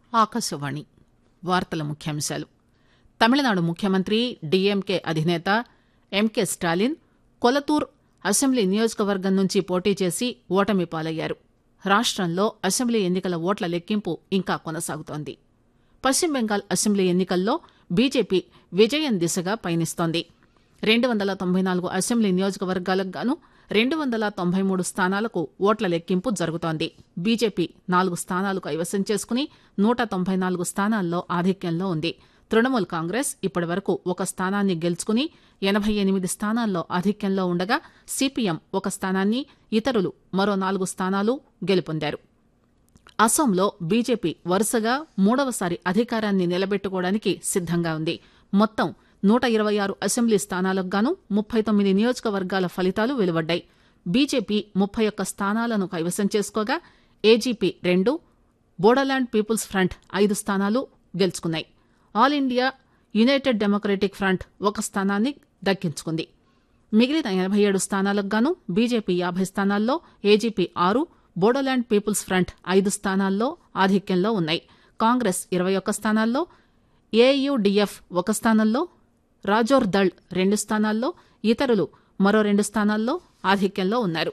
ఆకాశవాణి వార్తల ముఖ్యాంశాలు తమిళనాడు ముఖ్యమంత్రి డీఎంకే అధినేత ఎంకే స్టాలిన్ కొలతూర్ అసెంబ్లీ నియోజకవర్గం నుంచి పోటీ చేసి ఓటమి పాలయ్యారు రాష్టంలో అసెంబ్లీ ఎన్నికల ఓట్ల లెక్కింపు ఇంకా కొనసాగుతోంది పశ్చిమ బెంగాల్ అసెంబ్లీ ఎన్నికల్లో బీజేపీ విజయం దిశగా పయనిస్తోంది రెండు వందల తొంభై నాలుగు అసెంబ్లీ నియోజకవర్గాలకు గాను రెండు వందల తొంభై మూడు స్థానాలకు ఓట్ల లెక్కింపు జరుగుతోంది బీజేపీ నాలుగు స్థానాలు కైవసం చేసుకుని నూట తొంభై నాలుగు స్థానాల్లో ఆధిక్యంలో ఉంది తృణమూల్ కాంగ్రెస్ ఇప్పటి వరకు ఒక స్థానాన్ని గెలుచుకుని ఎనబై ఎనిమిది స్థానాల్లో ఆధిక్యంలో ఉండగా సిపిఎం ఒక స్థానాన్ని ఇతరులు మరో నాలుగు స్థానాలు గెలుపొందారు అసోంలో బీజేపీ వరుసగా మూడవసారి అధికారాన్ని నిలబెట్టుకోవడానికి సిద్దంగా ఉంది మొత్తం నూట ఇరవై ఆరు అసెంబ్లీ స్థానాలకు గాను ముప్పై తొమ్మిది నియోజకవర్గాల ఫలితాలు వెలువడ్డాయి బీజేపీ ముప్పై ఒక్క స్థానాలను కైవసం చేసుకోగా ఏజీపీ రెండు బోడోలాండ్ పీపుల్స్ ఫ్రంట్ ఐదు స్థానాలు గెలుచుకున్నాయి all India united democratic front ఒక స్థానాన్ని దక్కించుకుంది మిగిలిన ఎనబై ఏడు స్థానాలకు గాను బీజేపీ యాభై స్థానాల్లో ఏజీపీ ఆరు బోడోలాండ్ పీపుల్స్ ఫ్రంట్ ఐదు స్థానాల్లో ఆధిక్యంలో ఉన్నాయి కాంగ్రెస్ ఇరవై ఒక్క స్థానాల్లో ఏయుడిఎఫ్ ఒక స్థానంలో రాజోర్ దళ్ రెండు స్థానాల్లో ఇతరులు మరో రెండు స్థానాల్లో ఆధిక్యంలో ఉన్నారు